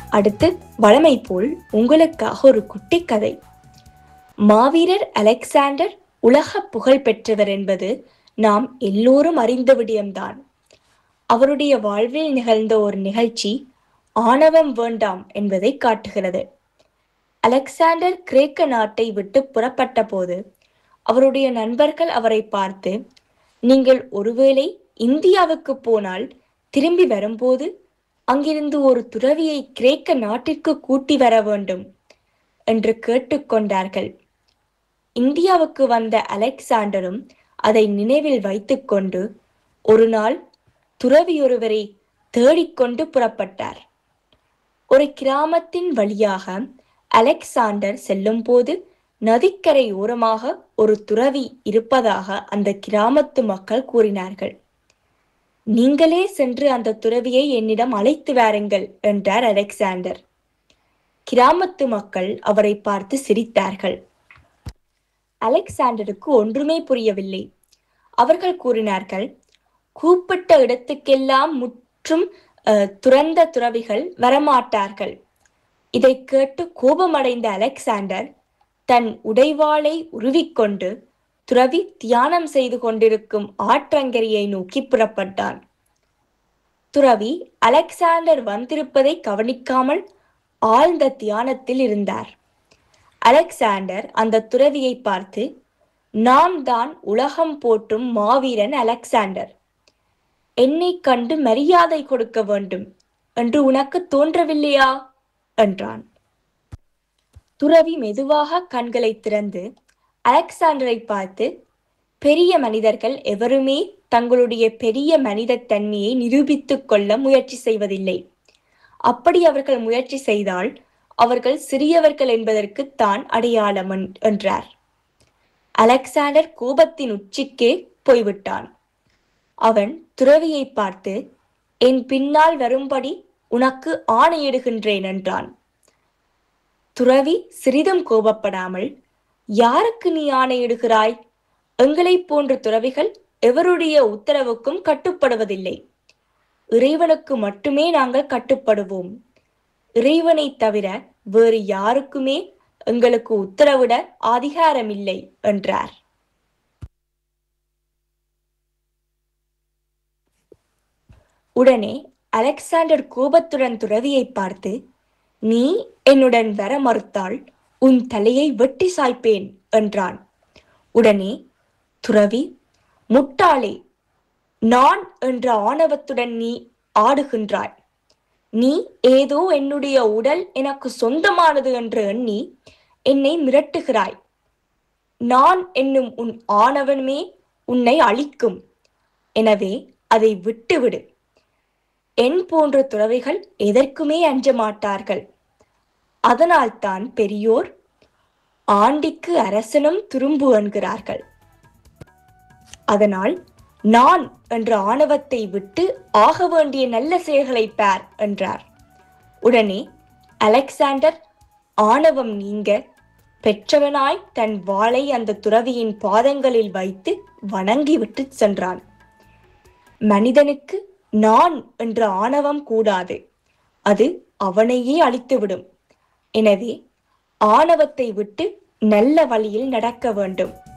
அடுத்து வழமை போல் உங்களுக்காக ஒரு குட்டி கதை மாவீரர் அலெக்சாண்டர் உலக புகழ் பெற்றவர் என்பது நாம் எல்லோரும் அறிந்த விடயம்தான் அவருடைய வாழ்வில் நிகழ்ந்த ஒரு நிகழ்ச்சி ஆணவம் வேண்டாம் என்பதை காட்டுகிறது அலெக்சாண்டர் கிரேக்க நாட்டை விட்டு புறப்பட்ட போது அவருடைய நண்பர்கள் அவரை பார்த்து நீங்கள் ஒருவேளை இந்தியாவுக்கு போனால் திரும்பி வரும்போது அங்கிருந்து ஒரு துறவியை கிரேக்க நாட்டிற்கு கூட்டி வர வேண்டும் என்று கேட்டுக்கொண்டார்கள் இந்தியாவுக்கு வந்த அலெக்சாண்டரும் அதை நினைவில் வைத்துக்கொண்டு ஒரு நாள் துறவியொருவரை தேடிக்கொண்டு புறப்பட்டார் ஒரு கிராமத்தின் வழியாக அலெக்சாண்டர் செல்லும்போது நதிக்கரை ஓரமாக ஒரு துறவி இருப்பதாக அந்த கிராமத்து மக்கள் கூறினார்கள் நீங்களே சென்று அந்த துறவியை என்னிடம் அழைத்து வாருங்கள் என்றார் அலெக்சாண்டர் கிராமத்து மக்கள் அவரை பார்த்து சிரித்தார்கள் அலெக்சாண்டருக்கு ஒன்றுமே புரியவில்லை அவர்கள் கூறினார்கள் கூப்பிட்ட இடத்துக்கெல்லாம் முற்றும் அஹ், துறந்த துறவிகள் வரமாட்டார்கள் இதை கேட்டு கோபமடைந்த அலெக்சாண்டர் தன் உடைவாளை உருவிக்கொண்டு துறவி தியானம் செய்து கொண்டிருக்கும் ஆற்றங்கரையை நோக்கி புறப்பட்டான் துறவி அலெக்சாண்டர் வந்திருப்பதை கவனிக்காமல் ஆழ்ந்த தியானத்தில் இருந்தார் அலெக்சாண்டர் அந்த துறவியை பார்த்து நான் தான் உலகம் போற்றும் மாவீரன் அலெக்சாண்டர் என்னை கண்டு மரியாதை கொடுக்க வேண்டும் என்று உனக்கு தோன்றவில்லையா என்றான் துறவி மெதுவாக கண்களை திறந்து அலெக்சாண்டரை பார்த்து பெரிய மனிதர்கள் எவருமே தங்களுடைய பெரிய மனித தன்மையை நிரூபித்துக் கொள்ள முயற்சி செய்வதில்லை அப்படி அவர்கள் முயற்சி செய்தால் அவர்கள் சிறியவர்கள் என்பதற்கு தான் அடையாளம் என்- என்றார் அலெக்சாண்டர் கோபத்தின் உச்சிக்கே போய்விட்டான் அவன் துறவியை பார்த்து என் பின்னால் வரும்படி உனக்கு ஆணையிடுகின்றேன் என்றான் துறவி சிறிதும் கோபப்படாமல் யாருக்கு நீ ஆணையிடுகிறாய் எங்களைப் போன்ற துறவிகள் எவருடைய உத்தரவுக்கும் கட்டுப்படுவதில்லை இறைவனுக்கு மட்டுமே நாங்கள் கட்டுப்படுவோம் இறைவனை தவிர வேறு யாருக்குமே எங்களுக்கு உத்தரவிட அதிகாரமில்லை என்றார் உடனே அலெக்சாண்டர் கோபத்துடன் துறவியை பார்த்து நீ என்னுடன் வர மறுத்தால் உன் தலையை வெட்டி சாய்ப்பேன் என்றான் உடனே துறவி முட்டாளே நான் என்ற ஆணவத்துடன் நீ ஆடுகின்றாய் நீ ஏதோ என்னுடைய உடல் எனக்கு சொந்தமானது என்று எண்ணி என்னை மிரட்டுகிறாய் நான் என்னும் உன் ஆணவமே உன்னை அழிக்கும் எனவே அதை விட்டுவிடு என் போன்ற துறவிகள் எதற்குமே அஞ்ச மாட்டார்கள் அதனால்தான் பெரியோர் ஆண்டிக்கு அரசனும் துரும்பு என்கிறார்கள் அதனால் நான் என்ற ஆணவத்தை விட்டு ஆக வேண்டிய நல்ல செயல்களை பார் என்றார் உடனே அலெக்சாண்டர் ஆணவம் நீங்க பெற்றவனாய் தன் வாளை அந்த துறவியின் பாதங்களில் வைத்து வணங்கிவிட்டு சென்றான் மனிதனுக்கு நான் என்ற ஆணவம் கூடாது அது அவனையே அழித்துவிடும் எனவே ஆணவத்தை விட்டு நல்ல வழியில் நடக்க வேண்டும்